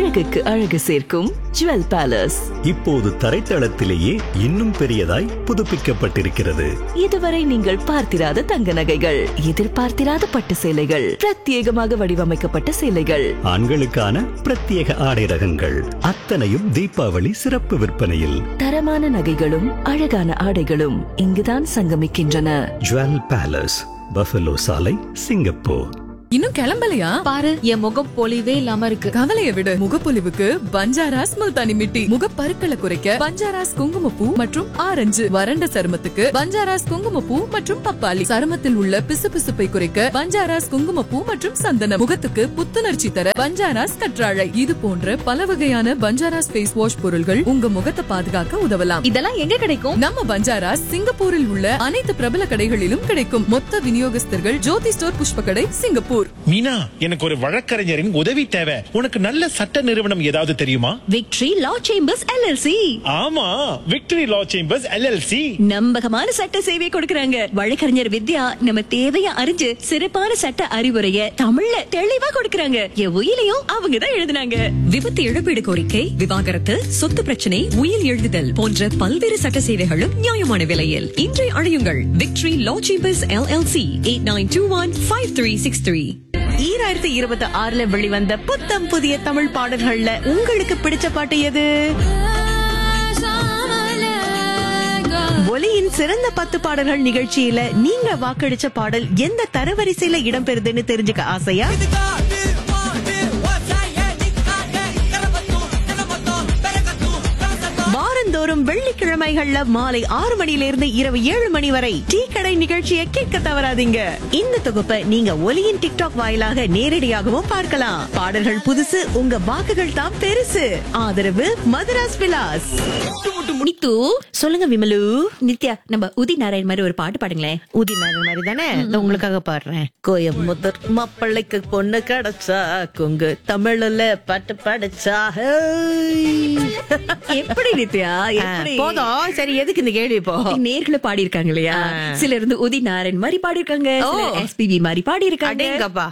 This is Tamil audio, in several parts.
அழகுக்கு அழகு சேர்க்கும் ஜுவல் பேலஸ் இப்போது தரைத்தளத்திலேயே இன்னும் பெரியதாய் புதுப்பிக்கப்பட்டிருக்கிறது இதுவரை நீங்கள் பார்த்திராத தங்க நகைகள் எதிர்பார்த்திராத பட்டு சேலைகள் பிரத்யேகமாக வடிவமைக்கப்பட்ட சேலைகள் ஆண்களுக்கான பிரத்யேக ஆடை ரகங்கள் அத்தனையும் தீபாவளி சிறப்பு விற்பனையில் தரமான நகைகளும் அழகான ஆடைகளும் இங்குதான் சங்கமிக்கின்றன ஜுவல் பேலஸ் பஃபலோ சாலை சிங்கப்பூர் இன்னும் கிளம்பலையா பாரு என் முகம் பொலிவே இல்லாம இருக்கு கவலைய விடு முகப்பொலிவுக்கு பஞ்சாராஸ் முல்தானி மிட்டி முகப்பருக்களை குறைக்க பஞ்சாராஸ் குங்குமப்பூ மற்றும் ஆரஞ்சு வறண்ட சருமத்துக்கு பஞ்சாராஸ் குங்குமப்பூ மற்றும் பப்பாளி சருமத்தில் உள்ள பிசுபிசுப்பை குறைக்க பஞ்சாராஸ் குங்குமப்பூ மற்றும் சந்தனம் முகத்துக்கு புத்துணர்ச்சி தர பஞ்சாராஸ் கற்றாழை இது போன்ற பல வகையான பஞ்சாராஸ் ஃபேஸ் வாஷ் பொருள்கள் உங்க முகத்தை பாதுகாக்க உதவலாம் இதெல்லாம் எங்க கிடைக்கும் நம்ம பஞ்சாராஸ் சிங்கப்பூரில் உள்ள அனைத்து பிரபல கடைகளிலும் கிடைக்கும் மொத்த விநியோகஸ்தர்கள் ஜோதி ஸ்டோர் புஷ்ப கடை சிங்கப்பூர் மீனா எனக்கு ஒரு வழக்கறிஞரின் உதவி தேவை உனக்கு நல்ல சட்ட நிறுவனம் ஏதாவது தெரியுமா விக்டரி லா சேம்பர்ஸ் எல்எல்சி ஆமா விக்டரி லா சேம்பர்ஸ் எல்எல்சி நம்பகமான சட்ட சேவை கொடுக்கறாங்க வழக்கறிஞர் வித்யா நம்ம தேவைய அறிஞ்சு சிறப்பான சட்ட அறிவுரைய தமிழ்ல தெளிவா கொடுக்கறாங்க என் உயிலையும் அவங்க தான் எழுதுனாங்க விபத்து இழப்பீடு கோரிக்கை விவாகரத்து சொத்து பிரச்சனை உயிர் எழுதுதல் போன்ற பல்வேறு சட்ட சேவைகளும் நியாயமான விலையில் இன்றை அழையுங்கள் victory law chambers LLC eight nine two one five three six three ஈராயிரத்தி இருபத்தி ஆறுல வெளிவந்த புத்தம் புதிய தமிழ் பாடல்கள்ல உங்களுக்கு பிடிச்ச பாட்டு எது ஒலியின் சிறந்த பத்து பாடல்கள் நிகழ்ச்சியில நீங்க வாக்களிச்ச பாடல் எந்த தரவரிசையில இடம்பெறுதுன்னு தெரிஞ்சுக்க ஆசையா வாரந்தோறும் வெள்ளிக்கிழமைகள்ல மாலை ஆறு மணியிலிருந்து இரவு ஏழு மணி வரை டீ கடை நிகழ்ச்சியை கேட்க தவறாதீங்க இந்த தொகுப்பை நீங்க ஒலியின் டிக்டாக் வாயிலாக நேரடியாகவும் பார்க்கலாம் பாடல்கள் புதுசு உங்க வாக்குகள் தான் பெருசு ஆதரவு மதுராஸ் விலாஸ் நித்து சொல்லுங்க விமலு நித்யா நம்ம உதி நாராயண் மாதிரி ஒரு பாட்டு பாடுங்களேன் உதிநாதன் மாதிரி தானே நான் உங்களுக்காக பாடுறேன் கோயம்புத்தூர் மாப்பிள்ளைக்கு பொண்ணு கிடைச்சா கொங்கு தமிழ்ல பாட்டு படிச்சா எப்படி நித்யா எப்படி போதும் சரி எதுக்கு இந்த கேள்வி இப்போ நேர்களை பாடி இருக்காங்க இல்லையா ஆ. சிலர் இருந்து உதி நாராயண் மாதிரி பாடி இருக்காங்க ஓ. எஸ்பிபி மாதிரி பாடி இருக்காங்க அடேங்கப்பா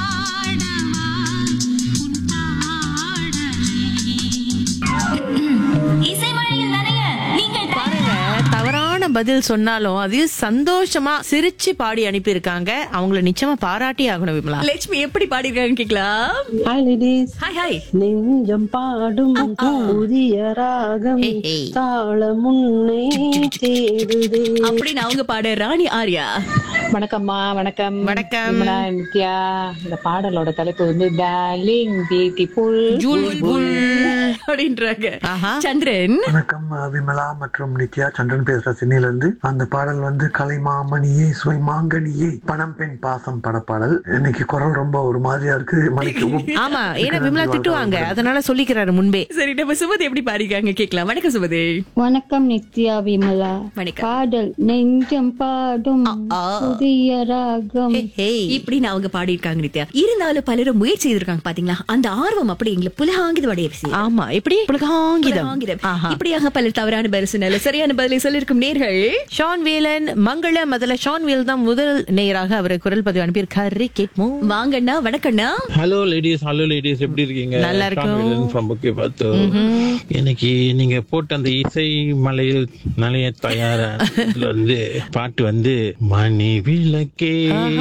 பாருங்க தவறான பதில் சொன்னாலும் அது சந்தோஷமா சிரிச்சு பாடி அனுப்பி இருக்காங்க அவங்கள நிச்சயமா பாராட்டி ஆகணும் விமலா லட்சுமி எப்படி பாடி இருக்காங்க கேக்கலாம் ஹாய் லேடிஸ் ஹாய் ஹாய் நெஞ்சம் பாடும் புதிய ராகம் ஹே, ஹே. தாள முன்னே தேடுதே அப்படின்னு அவங்க பாட ராணி ஆர்யா வணக்கம்மா வணக்கம் வணக்கம். விமலா, நித்யா இந்த பாடலோட தலைப்பு வந்து டார்லிங் பியூட்டிஃபுல் ஜுல் ஜுல். அப்படின்றாங்க ஆஹா. சந்திரன் வணக்கம் அஹ், விமலா மற்றும் நித்யா சந்திரன் பேசுற சென்னையில இருந்து அந்த பாடல் வந்து கலைமாமணியே சுவை மாங்கனியே பணம் பெண் பாசம் படப்பாடல் இன்னைக்கு குரல் ரொம்ப ஒரு மாதிரியா இருக்கு மன்னிக்கவும் ஆமா ஏன்னா விமலா திட்டுவாங்க அதனால சொல்லிக்கிறாரு முன்பே சரி நம்ம சுமதி எப்படி பாடிருக்காங்க கேக்கலாம் வணக்கம் சுமதி வணக்கம் நித்யா விமலா வணக்கம். பாடல் நெஞ்சம் பாடும் ஆ. புதிய ராகம் இப்படின்னு அவங்க பாடியிருக்காங்க நித்யா இருந்தாலும் பலரும் முயற்சி செய்திருக்காங்க பாத்தீங்களா அந்த ஆர்வம் அப்படி எங்களை புலகாங்கித வடைய ஆமா எப்படி புலகாங்கிதம் புலகாங்கிதம் ஆஹா. இப்படியாக பலர் தவறான பதில் சொன்னால சரியான பதிலை சொல்லிருக்கும் நேர்கள் ஷான் வேலன் மங்கள முதல்ல ஷான் வேல் தான் முதல் நேயராக அவர் குரல் பதிவு அனுப்பியிருக்காரு கேட்போம் வாங்கண்ணா வணக்கண்ணா ஹலோ லேடிஸ் ஹலோ லேடிஸ் எப்படி இருக்கீங்க நல்லா இருக்கோம். ஃப்ரம் புக்கே பார்த்து இன்னைக்கு நீங்க போட்ட அந்த இசை மலையில் நனைய தயார இதுல வந்து பாட்டு வந்து மணி விளக்கே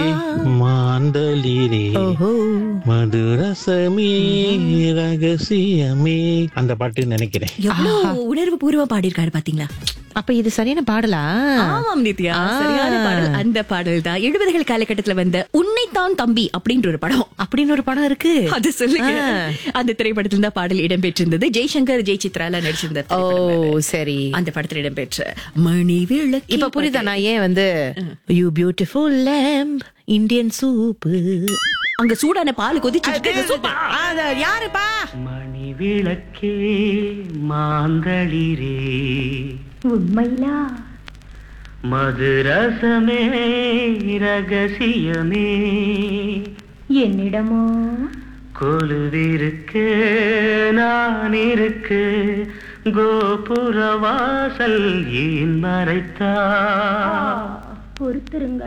மாந்தளிரே மதுரசமே ரகசியமே அந்த பாட்டு நினைக்கிறேன் எவ்வளவு உணர்வு பூர்வமா பாடியிருக்காரு பாத்தீங்களா அப்ப இது சரியான பாடலா ஆமாம் நித்யா ஆ. சரியான பாடல் அந்த பாடல் தான் எழுபதுகள் காலகட்டத்துல வந்த உன்னைத்தான் தம்பி அப்படின்ற ஒரு படம் அப்படின்னு ஒரு படம் இருக்கு அது சொல்லுங்க ஆ. அந்த திரைப்படத்துல தான் பாடல் இடம்பெற்றிருந்தது ஜெய்சங்கர் ஜெய் சித்ரால நடிச்சிருந்த ஓ திரைப்படம் அது. சரி அந்த படத்துல இடம்பெற்ற மணி விளக்கு இப்ப புரியுதா நான் ஏன் வந்து you beautiful lamp Indian soup அங்க சூடான பால் கொதிச்சு யாருப்பா மணி விளக்கே மாந்தளிரே உண்மையிலா மதுரசமே ரகசியமே என்னிடமோ கொலுவிருக்கு நான் இருக்கு கோபுர வாசல் ஏன் மறைத்தா பொறுத்திருங்கள்